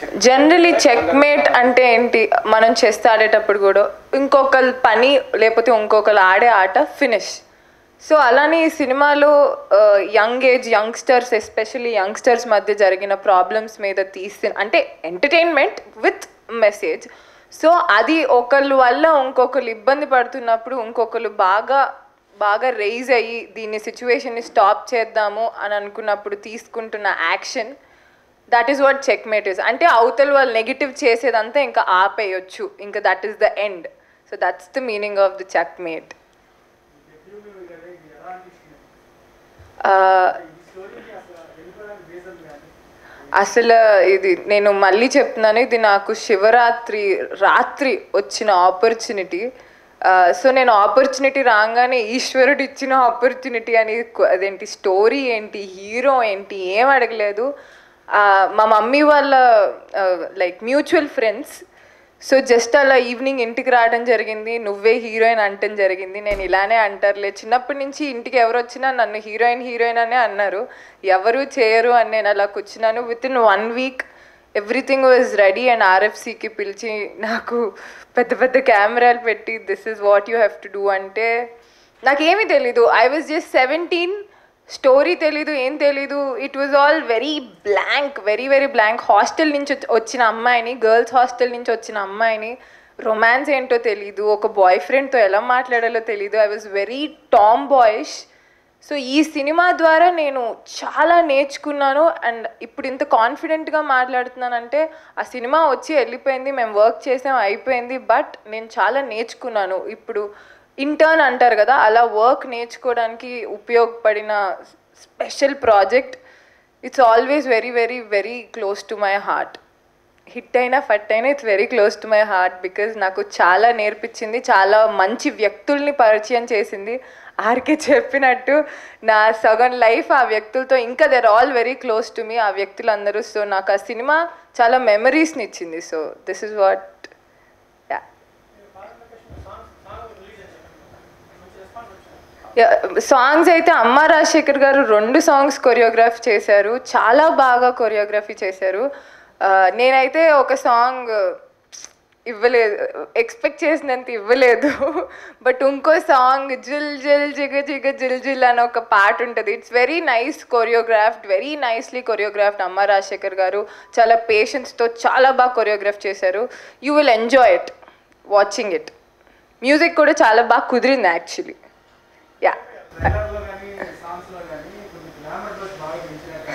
generally checkmate అంటే ఏంటి మనం చెస్ ఆడేటప్పుడు కూడా ఇంకొకరి పని లేకపోతే ఇంకొకరు ఆడే ఆట ఫినిష్ సో అలానే ఈ సినిమాలో young age youngsters especially youngsters మధ్య జరిగిన ప్రాబ్లమ్స్ మీద తీసి అంటే ఎంటర్టైన్మెంట్ విత్ మెసేజ్ సో అది ఒకళ్ళు వల్ల ఇంకొకరు ఇబ్బంది పడుతున్నప్పుడు ఇంకొకరు బాగా బాగా రైజ్ అయ్యి దీన్ని సిచ్యువేషన్ని స్టాప్ చేద్దాము అని అనుకున్నప్పుడు తీసుకుంటున్న action that is what checkmate is అంటే అవతల వాళ్ళు నెగిటివ్ చేసేదంతా ఇంకా ఆపేయొచ్చు ఇంకా that is the end so that's the meaning of the checkmate అసలు ఇది నేను మళ్ళీ చెప్తున్నాను ఇది నాకు శివరాత్రి రాత్రి వచ్చిన ఆపర్చునిటీ సో నేను ఆపర్చునిటీ రాగానే ఈశ్వరుడు ఇచ్చిన ఆపర్చునిటీ అని కు- అదేంటి స్టోరీ ఏంటి హీరో ఏంటి ఏం అడగలేదు ఆ, మా మమ్మీ వాళ్ళ like mutual friends so just అలా ఈవినింగ్ ఇంటికి రావడం జరిగింది నువ్వే హీరోయిన్ అంటం జరిగింది నేను ఇలానే అంటారులే చిన్నప్పటి నుంచి ఇంటికి ఎవరు వచ్చినా నన్ను హీరోయిన్ హీరోయిన్ అనే అన్నారు ఎవరు చేయరు అని నేను అలా కూర్చున్నాను with in one week everything was ready and ఆర్ఎఫ్సికి పిలిచి నాకు పెద్ద పెద్ద కెమెరాలు పెట్టి this is what you have to do అంటే నాకేమీ తెలీదు I was just seventeen story తెలీదు ఏం తెలీదు it was all very blank very very blank hostel నుంచి వచ్చి- వచ్చిన అమ్మాయిని గర్ల్స్ హాస్టల్ నుంచి వచ్చిన అమ్మాయిని రొమాన్స్ ఏంటో తెలీదు ఒక బాయ్ ఫ్రెండ్తో ఎలా మాట్లాడాలో తెలీదు I was very tomboyish so ఈ సినిమా ద్వారా నేను చాలా నేర్చుకున్నాను అండ్ ఇప్పుడు ఇంత కాన్ఫిడెంట్గా మాట్లాడుతున్నానంటే ఆ సినిమా వచ్చి వెళ్ళిపోయింది మేము వర్క్ చేసాం అయిపోయింది బట్ నేను చాలా నేర్చుకున్నాను ఇప్పుడు ఇంటర్న్ అంటారు కదా అలా వర్క్ నేర్చుకోవడానికి ఉపయోగపడిన special project it's always very very very close to my heart hit అయినా ఫట్ అయినా it's very close to my heart because నాకు చాలా నేర్పించింది చాలా మంచి వ్యక్తుల్ని పరిచయం చేసింది ఆర్కే చెప్పినట్టు నా సగం లైఫ్ ఆ వ్యక్తులతో ఇంకా there all very close to me ఆ వ్యక్తులందరూ సో నాకు ఆ సినిమా చాలా మెమరీస్ని ఇచ్చింది so this is what yeah songs అయితే అమ్మ రాజశేఖర్ గారు రెండు సాంగ్స్ కొరియోగ్రాఫ్ చేశారు చాలా బాగా కొరియోగ్రఫీ చేశారు ఆ, నేనైతే ఒక సాంగ్ ఇవ్వలేదు ఎక్స్పెక్ట్ చేసినంత ఇవ్వలేదు బట్ ఇంకో సాంగ్ జిల్ జిల్ జిగ జిగ జిల్ జిల్ అని ఒక పాట ఉంటుంది it's very nice choreographed very nicely choreographed Amma Rajasekhar garu చాలా పేషెన్స్తో చాలా బాగా కొరియోగ్రాఫ్ చేశారు you will enjoy it watching it music కూడా చాలా బాగా కుదిరింది యాక్చువల్లీ యా ట్రైలర్లో కానీ సాంగ్స్లో కానీ కొన్ని గ్లామర్ డ్రెస్ బాగా పెంచినట్టు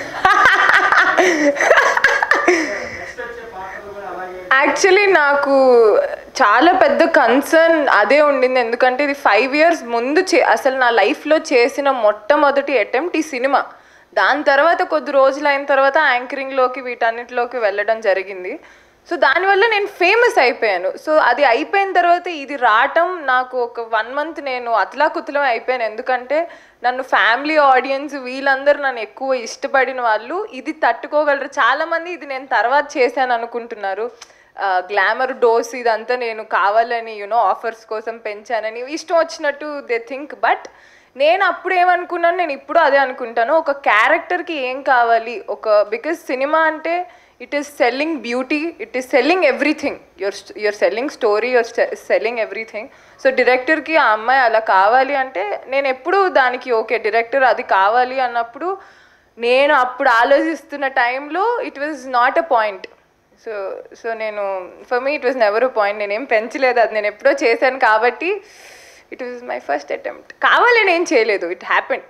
నెక్స్ట్ వచ్చే పాటలు కూడా అలాగే యాక్చువల్లీ నాకు చాలా పెద్ద కన్సర్న్ అదే ఉండింది ఎందుకంటే ఇది ఫైవ్ ఇయర్స్ ముందు చే అసలు నా లైఫ్లో చేసిన మొట్టమొదటి అటెంప్ట్ ఈ సినిమా దాని తర్వాత కొద్ది రోజులు అయిన తర్వాత యాంకరింగ్లోకి వీటన్నిటిలోకి వెళ్ళడం జరిగింది సో దానివల్ల నేను ఫేమస్ అయిపోయాను సో అది అయిపోయిన తర్వాత ఇది రావటం నాకు ఒక వన్ మంత్ నేను అతలాకుతలం అయిపోయాను ఎందుకంటే నన్ను ఫ్యామిలీ ఆడియన్స్ వీళ్ళందరూ నన్ను ఎక్కువ ఇష్టపడిన వాళ్ళు ఇది తట్టుకోగలరు చాలామంది ఇది నేను తర్వాత చేశాను అనుకుంటున్నారు గ్లామర్ డోస్ ఇదంతా నేను కావాలని యూనో ఆఫర్స్ కోసం పెంచానని ఇష్టం వచ్చినట్టు దే థింక్ బట్ నేను అప్పుడు ఏమనుకున్నాను నేను ఇప్పుడు అదే అనుకుంటాను ఒక క్యారెక్టర్కి ఏం కావాలి ఒక బికాస్ సినిమా అంటే it is selling beauty it is selling everything your your selling story your selling everything so డైరెక్టర్కి ఆ అమ్మాయి అలా కావాలి అంటే నేను ఎప్పుడు దానికి ఓకే డైరెక్టర్ అది కావాలి అన్నప్పుడు నేను అప్పుడు ఆలోచిస్తున్న టైంలో it was not a point so so నేను for me it was never a point నేనేం పెంచలేదు అది నేను ఎప్పుడో చేశాను కాబట్టి it was my first attempt కావాలని ఏం చేయలేదు ఇట్ హ్యాపెన్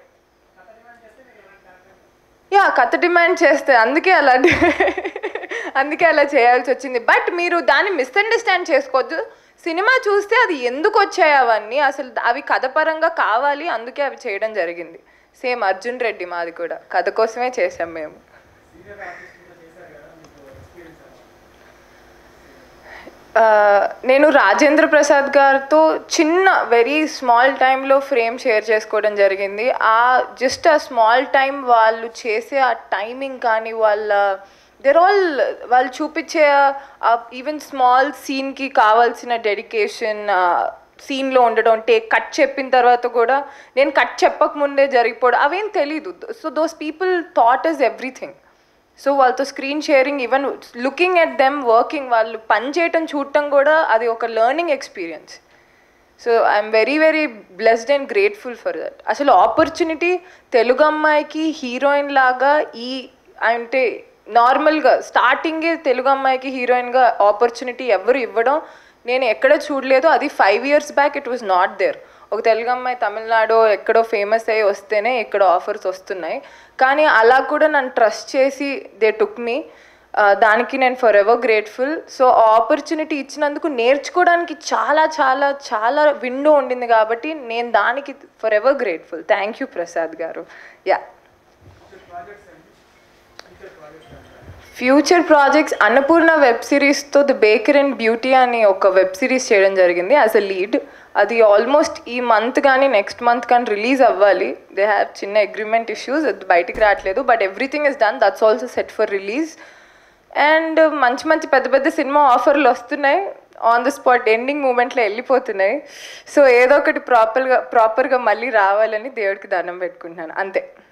యా కథ డిమాండ్ చేస్తే అందుకే అలా అందుకే అలా చేయాల్సి వచ్చింది బట్ మీరు దాన్ని మిస్అండర్స్టాండ్ చేసుకోవద్దు సినిమా చూస్తే అది ఎందుకు వచ్చాయి అవన్నీ అసలు అవి కథ పరంగా కావాలి అందుకే అవి చేయడం జరిగింది సేమ్ అర్జున్ రెడ్డి మాది కూడా కథ కోసమే చేసాం మేము సీనియర్ ఆర్టిస్ట్గా చేశారు కదా మీకు ఎక్స్పీరియన్స్ ఆ, నేను రాజేంద్ర ప్రసాద్ గారితో చిన్న వెరీ స్మాల్ టైంలో ఫ్రేమ్ షేర్ చేసుకోవడం జరిగింది ఆ జస్ట్ ఆ స్మాల్ టైం వాళ్ళు చేసే ఆ టైమింగ్ కానీ వాళ్ళ దెర్ ఆల్ వాళ్ళు చూపించే ఈవెన్ స్మాల్ సీన్కి కావాల్సిన డెడికేషన్ సీన్లో ఉండడం టేక్ కట్ చెప్పిన తర్వాత కూడా నేను కట్ చెప్పక ముందే జరిగిపోవడం అవేం తెలీదు so those people thought is everything so వాళ్ళతో screen sharing even looking at them working వాళ్ళు పని చేయటం చూడటం కూడా అది ఒక learning experience so I'm very very blessed and grateful for that అసలు ఆపర్చునిటీ తెలుగు అమ్మాయికి హీరోయిన్ లాగా ఈ అంటే నార్మల్గా స్టార్టింగే తెలుగు అమ్మాయికి హీరోయిన్గా ఆపర్చునిటీ ఎవరు ఇవ్వడం నేను ఎక్కడ చూడలేదు అది five years back it was not there ఒక తెలుగు అమ్మాయి తమిళనాడు ఎక్కడో ఫేమస్ అయ్యి వస్తేనే ఇక్కడ ఆఫర్స్ వస్తున్నాయి కానీ అలా కూడా నన్ను ట్రస్ట్ చేసి దే టుక్ మీ దానికి నేను ఫర్ ఎవర్ గ్రేట్ఫుల్ సో ఆ ఆపర్చునిటీ ఇచ్చినందుకు నేర్చుకోవడానికి చాలా చాలా చాలా విండో ఉండింది కాబట్టి నేను దానికి for ever grateful thank you Prasad garu yeah future projects Annapurna web సిరీస్తో ది బేకర్ అండ్ బ్యూటీ అని ఒక వెబ్ సిరీస్ చేయడం జరిగింది యాజ్ అ లీడ్ అది ఆల్మోస్ట్ ఈ మంత్ కానీ నెక్స్ట్ మంత్ కానీ రిలీజ్ అవ్వాలి దే హ్యావ్ చిన్న అగ్రిమెంట్ ఇష్యూస్ అది బయటికి రావట్లేదు but everything is done that's also set for release and మంచి మంచి పెద్ద పెద్ద సినిమా ఆఫర్లు వస్తున్నాయి ఆన్ ద స్పాట్ ఎండింగ్ మూమెంట్లో వెళ్ళిపోతున్నాయి సో ఏదో ఒకటి ప్రాపర్గా ప్రాపర్గా మళ్ళీ రావాలని దేవుడికి దండం పెట్టుకుంటున్నాను అంతే